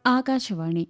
ആകാശവാണി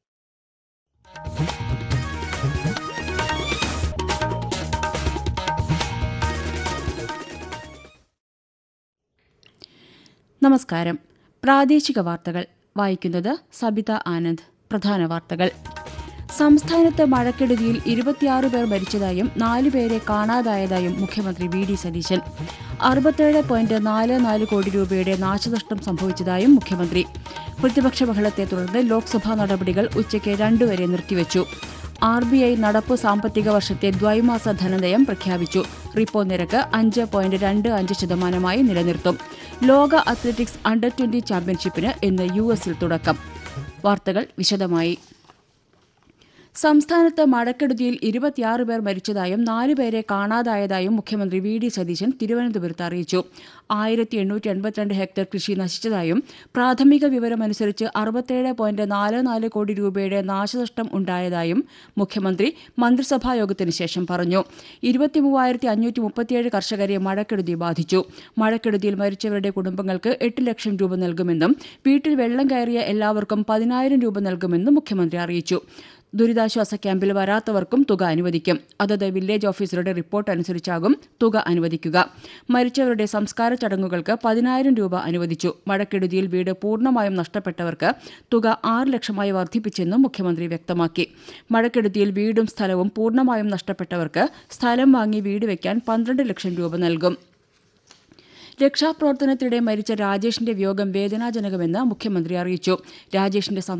നമസ്കാരം പ്രാദേശിക വാർത്തകൾ വായിക്കുന്നത് സബിത ആനന്ദ് പ്രധാന വാർത്തകൾ സംസ്ഥാനത്ത് മഴക്കെടുതിയിൽ ഇരുപത്തിയാറ് പേർ മരിച്ചതായും നാലുപേരെ കാണാതായതായും മുഖ്യമന്ത്രി വി ഡി സതീശൻ അറുപത്തേഴ് പോയിന്റ് നാല് നാല് കോടി രൂപയുടെ നാശനഷ്ടം സംഭവിച്ചതായും മുഖ്യമന്ത്രി പ്രതിപക്ഷ ബഹളത്തെ തുടർന്ന് ലോക്സഭാ നടപടികൾ ഉച്ചയ്ക്ക് രണ്ടുവരെ നിർത്തിവച്ചു ആർ ബി ഐ നടപ്പു സാമ്പത്തിക വർഷത്തെ ദ്വൈമാസ ധനനയം പ്രഖ്യാപിച്ചു റിപ്പോ നിരക്ക് അഞ്ച് പോയിന്റ് രണ്ട് അഞ്ച് ശതമാനമായി നിലനിർത്തും ലോക അത്ലറ്റിക്സ് അണ്ടർ ട്വന്റി ചാമ്പ്യൻഷിപ്പിന് ഇന്ന് യു എസിൽ തുടക്കം വാർത്തകൾ വിശദമായി സംസ്ഥാനത്ത് മഴക്കെടുതിയിൽ ഇരുപത്തിയാറ് പേർ മരിച്ചതായും നാലുപേരെ കാണാതായതായും മുഖ്യമന്ത്രി വി ഡി സതീശൻ തിരുവനന്തപുരത്ത് അറിയിച്ചു ആയിരത്തി എണ്ണൂറ്റി എൺപത്തിരണ്ട് ഹെക്ടർ കൃഷി നശിച്ചതായും പ്രാഥമിക വിവരമനുസരിച്ച് അറുപത്തേഴ് പോയിന്റ് നാല് നാല് കോടി രൂപയുടെ നാശനഷ്ടം ഉണ്ടായതായും മുഖ്യമന്ത്രി മന്ത്രിസഭാ യോഗത്തിന് ശേഷം പറഞ്ഞു ഇരുപത്തിമൂവായിരത്തി അഞ്ഞൂറ്റി മുപ്പത്തിയേഴ് കർഷകരെ മഴക്കെടുതി ബാധിച്ചു മഴക്കെടുതിയിൽ മരിച്ചവരുടെ കുടുംബങ്ങൾക്ക് എട്ട് ലക്ഷം രൂപ നൽകുമെന്നും വീട്ടിൽ വെള്ളം കയറിയ എല്ലാവർക്കും പതിനായിരം രൂപ നൽകുമെന്നും മുഖ്യമന്ത്രി അറിയിച്ചു ദുരിതാശ്വാസ ക്യാമ്പിൽ വരാത്തവർക്കും തുക അനുവദിക്കും അതത് വില്ലേജ് ഓഫീസറുടെ റിപ്പോർട്ട് അനുസരിച്ചാകും തുക അനുവദിക്കുക മരിച്ചവരുടെ സംസ്കാര ചടങ്ങുകൾക്ക് പതിനായിരം രൂപ അനുവദിച്ചു മഴക്കെടുതിയിൽ വീട് പൂർണ്ണമായും നഷ്ടപ്പെട്ടവർക്ക് തുക ആറ് ലക്ഷമായി വർദ്ധിപ്പിച്ചെന്നും മുഖ്യമന്ത്രി വ്യക്തമാക്കി മഴക്കെടുതിയിൽ വീടും സ്ഥലവും പൂർണ്ണമായും നഷ്ടപ്പെട്ടവർക്ക് സ്ഥലം വാങ്ങി വീട് വയ്ക്കാൻ പന്ത്രണ്ട് ലക്ഷം രൂപ നൽകും രക്ഷാപ്രവർത്തനത്തിനിടെ മരിച്ച രാജേഷിന്റെ വിയോഗം വേദനാജനകമെന്ന് മുഖ്യമന്ത്രി അറിയിച്ചു രാജേഷിന്റെ